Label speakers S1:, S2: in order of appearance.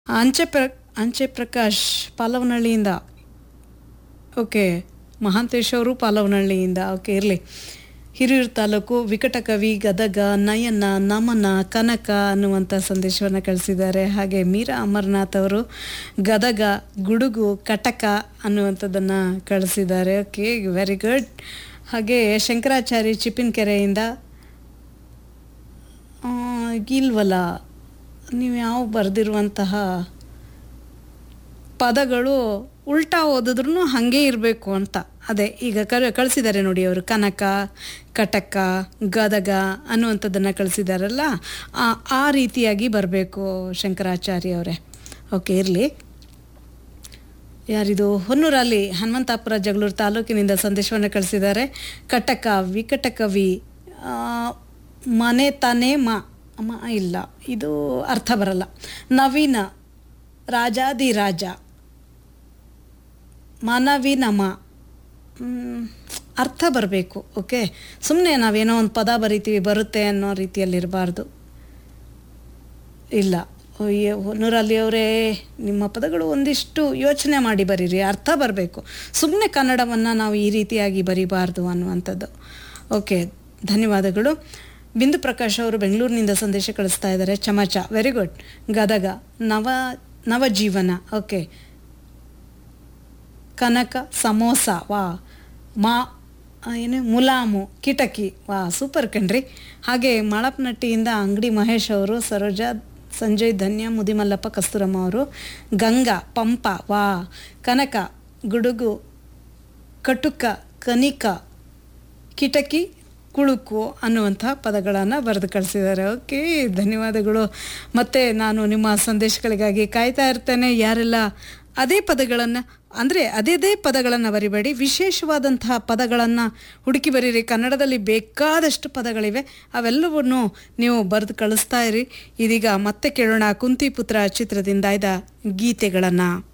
S1: ಅಂಚೆ ಪ್ರ ಅಂಚೆ ಪ್ರಕಾಶ್ ಪಾಲವನಹಳ್ಳಿಯಿಂದ ಓಕೆ ಮಹಾಂತೇಶ್ ಅವರು ಪಾಲವನಹಳ್ಳಿಯಿಂದ ಓಕೆ ಇರಲಿ ಹಿರಿಯೂರು ತಾಲೂಕು ವಿಕಟಕವಿ ಗದಗ ನಯನ ನಮನ ಕನಕ ಅನ್ನುವಂಥ ಸಂದೇಶವನ್ನು ಕಳಿಸಿದ್ದಾರೆ ಹಾಗೆ ಮೀರಾ ಅಮರ್ನಾಥ್ ಅವರು ಗದಗ ಗುಡುಗು ಕಟಕ ಅನ್ನುವಂಥದ್ದನ್ನು ಕಳಿಸಿದ್ದಾರೆ ಓಕೆ ವೆರಿ ಗುಡ್ ಹಾಗೆ ಶಂಕರಾಚಾರಿ ಚಿಪ್ಪಿನಕೆರೆಯಿಂದ ಆ, ಇಲ್ವಲ್ಲ ನೀವು ಯಾವ ಬರೆದಿರುವಂತಹ ಪದಗಳು ಉಲ್ಟಾ ಓದಿದ್ರು ಹಾಗೆ ಇರಬೇಕು ಅಂತ ಅದೇ ಈಗ ಕರ ಕಳಿಸಿದ್ದಾರೆ ನೋಡಿ ಅವರು ಕನಕ ಕಟಕ ಗದಗ ಅನ್ನುವಂಥದ್ದನ್ನು ಕಳಿಸಿದಾರಲ್ಲ ಆ ಆ ರೀತಿಯಾಗಿ ಬರಬೇಕು ಶಂಕರಾಚಾರ್ಯ ಅವರೇ ಓಕೆ ಇರಲಿ ಯಾರಿದು ಹೊನ್ನೂರಲ್ಲಿ ಹನುಮಂತಾಪುರ ಜಗಳೂರು ತಾಲೂಕಿನಿಂದ ಸಂದೇಶವನ್ನು ಕಳಿಸಿದ್ದಾರೆ ಕಟಕ ವಿಕಟಕವಿ ಆ, ಮನೆ ತಾನೇ ಮ ಮ ಇಲ್ಲ ಇದು ಅರ್ಥ ಬರಲ್ಲ ನವೀನ ರಾಜಾದಿರಾಜ ಮನವಿನಮ ಮ್, ಅರ್ಥ ಬರಬೇಕು ಓಕೆ ಸುಮ್ಮನೆ ನಾವೇನೋ ಒಂದು ಪದ ಬರಿತೀವಿ ಬರುತ್ತೆ ಅನ್ನೋ ರೀತಿಯಲ್ಲಿರಬಾರ್ದು ಇಲ್ಲ ಅಯ್ಯೋ, ಹೊನ್ನೂರಲ್ಲಿ ಅವರೇ ನಿಮ್ಮ ಪದಗಳು ಒಂದಿಷ್ಟು ಯೋಚನೆ ಮಾಡಿ ಬರೀರಿ ಅರ್ಥ ಬರಬೇಕು ಸುಮ್ಮನೆ ಕನ್ನಡವನ್ನು ನಾವು ಈ ರೀತಿಯಾಗಿ ಬರಿಬಾರ್ದು ಅನ್ನುವಂಥದ್ದು ಓಕೆ ಧನ್ಯವಾದಗಳು ಬಿಂದು ಪ್ರಕಾಶ್ ಅವರು ಬೆಂಗಳೂರಿನಿಂದ ಸಂದೇಶ ಕಳಿಸ್ತಾ ಇದ್ದಾರೆ ಚಮಚ ವೆರಿ ಗುಡ್ ಗದಗ ನವ ನವಜೀವನ ಓಕೆ ಕನಕ ಸಮೋಸ ವಾ ಮಾ ಆ, ಏನು ಮುಲಾಮು ಕಿಟಕಿ ವಾ ಸೂಪರ್ ಕಣ್ರಿ ಹಾಗೆ ಮಾಳಪ್ನಟ್ಟಿಯಿಂದ ಅಂಗಡಿ ಮಹೇಶ್ ಅವರು ಸರೋಜಾ ಸಂಜಯ್ ಧನ್ಯ ಮುದಿಮಲ್ಲಪ್ಪ ಕಸ್ತೂರಮ್ಮ ಅವರು ಗಂಗಾ ಪಂಪ ವಾ ಕನಕ ಗುಡುಗು ಕಟುಕ ಕನಿಕ ಕಿಟಕಿ ಕುಳುಕು ಅನ್ನುವಂಥ ಪದಗಳನ್ನು ಬರೆದು ಕಳಿಸಿದ್ದಾರೆ ಓಕೆ ಧನ್ಯವಾದಗಳು ಮತ್ತು ನಾನು ನಿಮ್ಮ ಸಂದೇಶಗಳಿಗಾಗಿ ಕಾಯ್ತಾ ಇರ್ತೇನೆ ಯಾರೆಲ್ಲ ಅದೇ ಪದಗಳನ್ನು ಅಂದರೆ ಅದೇದೇ ಪದಗಳನ್ನು ಬರಿಬೇಡಿ ವಿಶೇಷವಾದಂತಹ ಪದಗಳನ್ನು ಹುಡುಕಿ ಬರೀರಿ ಕನ್ನಡದಲ್ಲಿ ಬೇಕಾದಷ್ಟು ಪದಗಳಿವೆ ಅವೆಲ್ಲವನ್ನು ನೀವು ಬರೆದು ಕಳಿಸ್ತಾ ಇರಿ ಇದೀಗ ಮತ್ತೆ ಕೇಳೋಣ ಕುಂತಿಪುತ್ರ ಚಿತ್ರದಿಂದ ಇದ್ದ ಗೀತೆಗಳನ್ನು